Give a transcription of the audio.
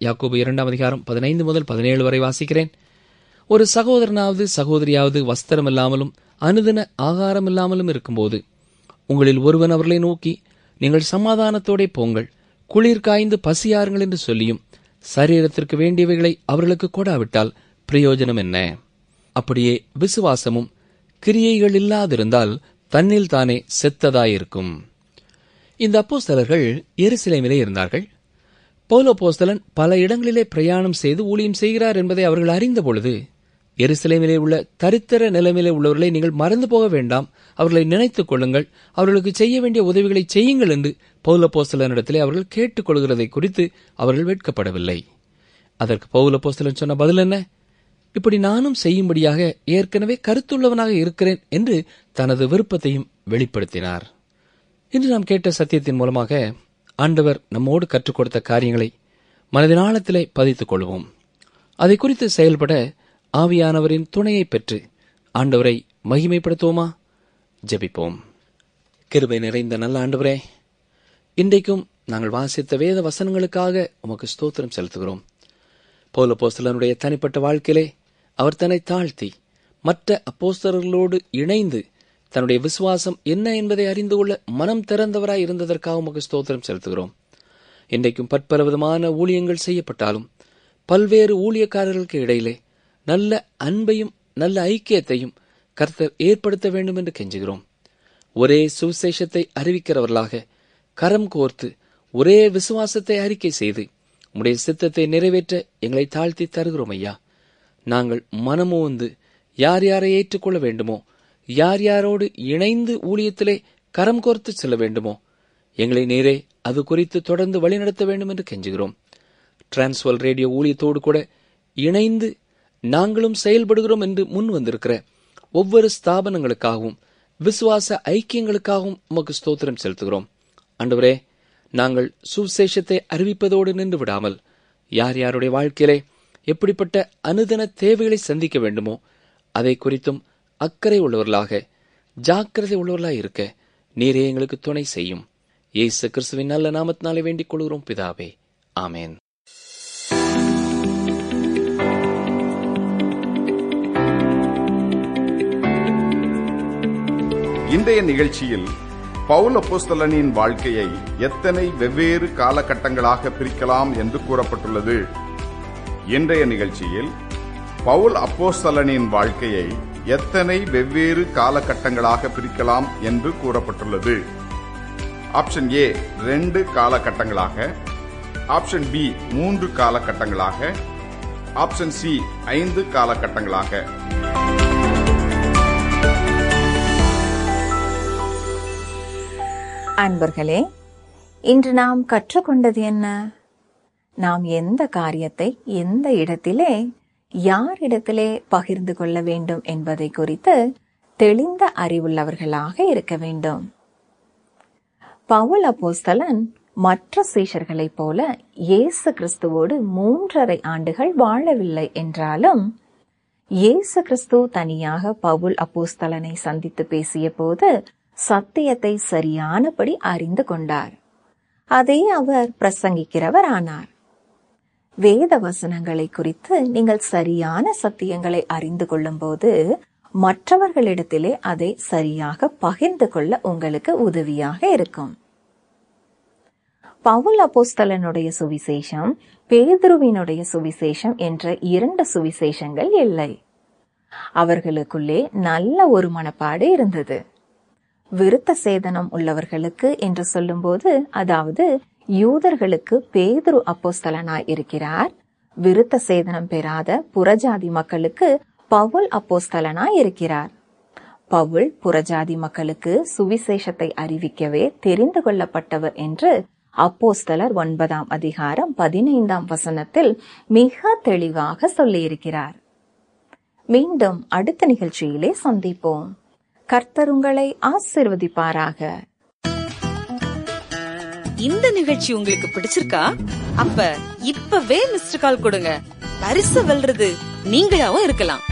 யாக்கோபு இரண்டாம் அதிகாரம் பதினைந்து முதல் பதினேழு வரை வாசிக்கிறேன் ஒரு சகோதரனாவது சகோதரியாவது வஸ்திரம் இல்லாமலும் அனுதின ஆகாரம் இல்லாமலும் இருக்கும்போது உங்களில் ஒருவன் அவர்களை நோக்கி நீங்கள் சமாதானத்தோடே போங்கள் குளிர் காய்ந்து பசியாருங்கள் என்று சொல்லியும் சரீரத்திற்கு வேண்டியவைகளை அவர்களுக்கு கொடாவிட்டால் பிரயோஜனம் என்ன அப்படியே விசுவாசமும் கிரியைகள் இல்லாதிருந்தால் தன்னில் தானே செத்ததாயிருக்கும் இந்த அப்போஸ்தலர்கள் எருசலேமிலே இருந்தார்கள் பௌல போஸ்தலன் பல இடங்களிலே பிரயாணம் செய்து ஊழியம் செய்கிறார் என்பதை அவர்கள் அறிந்த பொழுது எருசலேமிலே உள்ள தரித்திர நிலைமையிலே உள்ளவர்களை நீங்கள் மறந்து போக வேண்டாம் அவர்களை நினைத்துக் கொள்ளுங்கள் அவர்களுக்கு செய்ய வேண்டிய உதவிகளை செய்யுங்கள் என்று பௌல போஸ்தலனிடத்திலே அவர்கள் கேட்டுக்கொள்கிறதை குறித்து அவர்கள் வெட்கப்படவில்லை அதற்கு பௌல போஸ்தலன் சொன்ன பதில் என்ன இப்படி நானும் செய்யும்படியாக ஏற்கனவே கருத்துள்ளவனாக இருக்கிறேன் என்று தனது விருப்பத்தையும் வெளிப்படுத்தினார் இன்று நாம் கேட்ட சத்தியத்தின் மூலமாக ஆண்டவர் நம்மோடு கற்றுக் கொடுத்த காரியங்களை மனதின் ஆழத்திலே பதித்துக் கொள்வோம் அதை குறித்து செயல்பட ஆவியானவரின் துணையை பெற்று ஆண்டவரை மகிமைப்படுத்துவோமா ஜெபிப்போம் கிருபை நிறைந்த நல்ல ஆண்டவரே இன்றைக்கும் நாங்கள் வாசித்த வேத வசனங்களுக்காக உமக்கு ஸ்தோத்திரம் செலுத்துகிறோம் பௌல போஸ்தலனுடைய தனிப்பட்ட வாழ்க்கையிலே அவர் தன்னை தாழ்த்தி மற்ற அப்போஸ்தலர்களோடு இணைந்து தன்னுடைய விசுவாசம் என்ன என்பதை அறிந்து கொள்ள மனம் திறந்தவராய் இருந்ததற்காக உமக்கு ஸ்தோத்திரம் செலுத்துகிறோம் இன்றைக்கும் பற்பல விதமான ஊழியங்கள் செய்யப்பட்டாலும் பல்வேறு ஊழியக்காரர்களுக்கு இடையிலே நல்ல அன்பையும் நல்ல ஐக்கியத்தையும் கர்த்தர் ஏற்படுத்த வேண்டும் என்று கெஞ்சுகிறோம் ஒரே சுவிசேஷத்தை அறிவிக்கிறவர்களாக கரம் கோர்த்து ஒரே விசுவாசத்தை அறிக்கை செய்து உம்முடைய சித்தத்தை நிறைவேற்ற எங்களை தாழ்த்தி தருகிறோம் ஐயா நாங்கள் மனமோந்து யார் யாரை ஏற்றுக்கொள்ள வேண்டுமோ யார் யாரோடு இணைந்து ஊழியத்திலே கரம் கோர்த்து செல்ல வேண்டுமோ எங்களை நேரே அது குறித்து தொடர்ந்து வழிநடத்த வேண்டும் என்று கெஞ்சுகிறோம் டிரான்ஸ்வல் ரேடியோ ஊழியத்தோடு கூட இணைந்து நாங்களும் செயல்படுகிறோம் என்று முன் வந்திருக்கிற ஒவ்வொரு ஸ்தாபனங்களுக்காகவும் விசுவாச ஐக்கியங்களுக்காகவும் உமக்கு ஸ்தோத்திரம் செலுத்துகிறோம் ஆண்டவரே நாங்கள் சுவிசேஷத்தை அறிவிப்பதோடு நின்று விடாமல் யார் யாருடைய வாழ்க்கையிலே எப்படிப்பட்ட அனுதின தேவைகளை சந்திக்க வேண்டுமோ அதை குறித்தும் அக்கறை உள்ளவர்களாக ஜாக்கிரதை உள்ளவர்களாக இருக்க நீரே எங்களுக்கு துணை செய்யும் இயேசு கிறிஸ்துவின் நல்ல நாமத்தினாலே வேண்டிக் கொள்கிறோம் பிதாவே ஆமேன் இன்றைய நிகழ்ச்சியில் பவுல் அப்போஸ்தலனின் வாழ்க்கையை எத்தனை வெவ்வேறு காலகட்டங்களாக பிரிக்கலாம் என்று கூறப்பட்டுள்ளது இன்றைய நிகழ்ச்சியில் பவுல் அப்போஸ்தலனின் வாழ்க்கையை எத்தனை வெவ்வேறு காலகட்டங்களாக பிரிக்கலாம் என்று கூறப்பட்டுள்ளது ஆப்ஷன் ஏ ரெண்டு காலகட்டங்களாக ஆப்ஷன் பி மூன்று காலகட்டங்களாக ஆப்ஷன் சி ஐந்து காலகட்டங்களாக அன்பர்களே இன்று நாம் கற்றுக்கொண்டது என்ன நாம் எந்த காரியத்தை எந்த இடத்திலே யாரிடத்திலே பகிர்ந்து கொள்ள வேண்டும் என்பதை குறித்து தெளிந்த அறிவுள்ளவர்களாக இருக்க வேண்டும் பவுல் அப்போஸ்தலன் மற்ற சீஷர்களைப் போல இயேசு கிறிஸ்துவோடு மூன்றரை ஆண்டுகள் வாழவில்லை என்றாலும் இயேசு கிறிஸ்து தனியாக பவுல் அப்போஸ்தலனை சந்தித்து பேசிய போது சத்தியத்தை சரியானபடி அறிந்து கொண்டார் அதை அவர் பிரசங்கிக்கிறவர் ஆனார் வேத வசனங்களை குறித்து நீங்கள் சரியான சத்தியங்களை அறிந்து கொள்ளும்போது மற்றவர்களிடத்திலே அதை சரியாக பகிர்ந்து கொள்ள உங்களுக்கு உதவியாக இருக்கும் பவுல் அப்போஸ்தலனுடைய சுவிசேஷம் பேதுருவினுடைய சுவிசேஷம் என்ற இரண்டு சுவிசேஷங்கள் இல்லை அவர்களுக்குள்ளே நல்ல ஒரு மனப்பாடு இருந்தது விருத்த சேதனம் உள்ளவர்களுக்கு என்று சொல்லும்போது அதாவது யூதர்களுக்கு பேதுரு அப்போஸ்தலனாய் இருக்கிறார் விருத்த சேதனம் பெறாத புறஜாதி மக்களுக்கு பவுல் அப்போஸ்தலனாய் இருக்கிறார் பவுல் புறஜாதி மக்களுக்கு சுவிசேஷத்தை அறிவிக்கவே தெரிந்து கொள்ளப்பட்டவர் என்று அப்போஸ்தலர் ஒன்பதாம் அதிகாரம் பதினைந்தாம் வசனத்தில் மிக தெளிவாக சொல்லியிருக்கிறார் மீண்டும் அடுத்த நிகழ்ச்சியிலே சந்திப்போம் கர்த்தர் உங்களை ஆசிர்வதிப்பாராக இந்த நிகழ்ச்சி உங்களுக்கு பிடிச்சிருக்கா அப்ப இப்பவே மிஸ்டர் கால் கொடுங்க பரிசு வெல்றது நீங்களாவும் இருக்கலாம்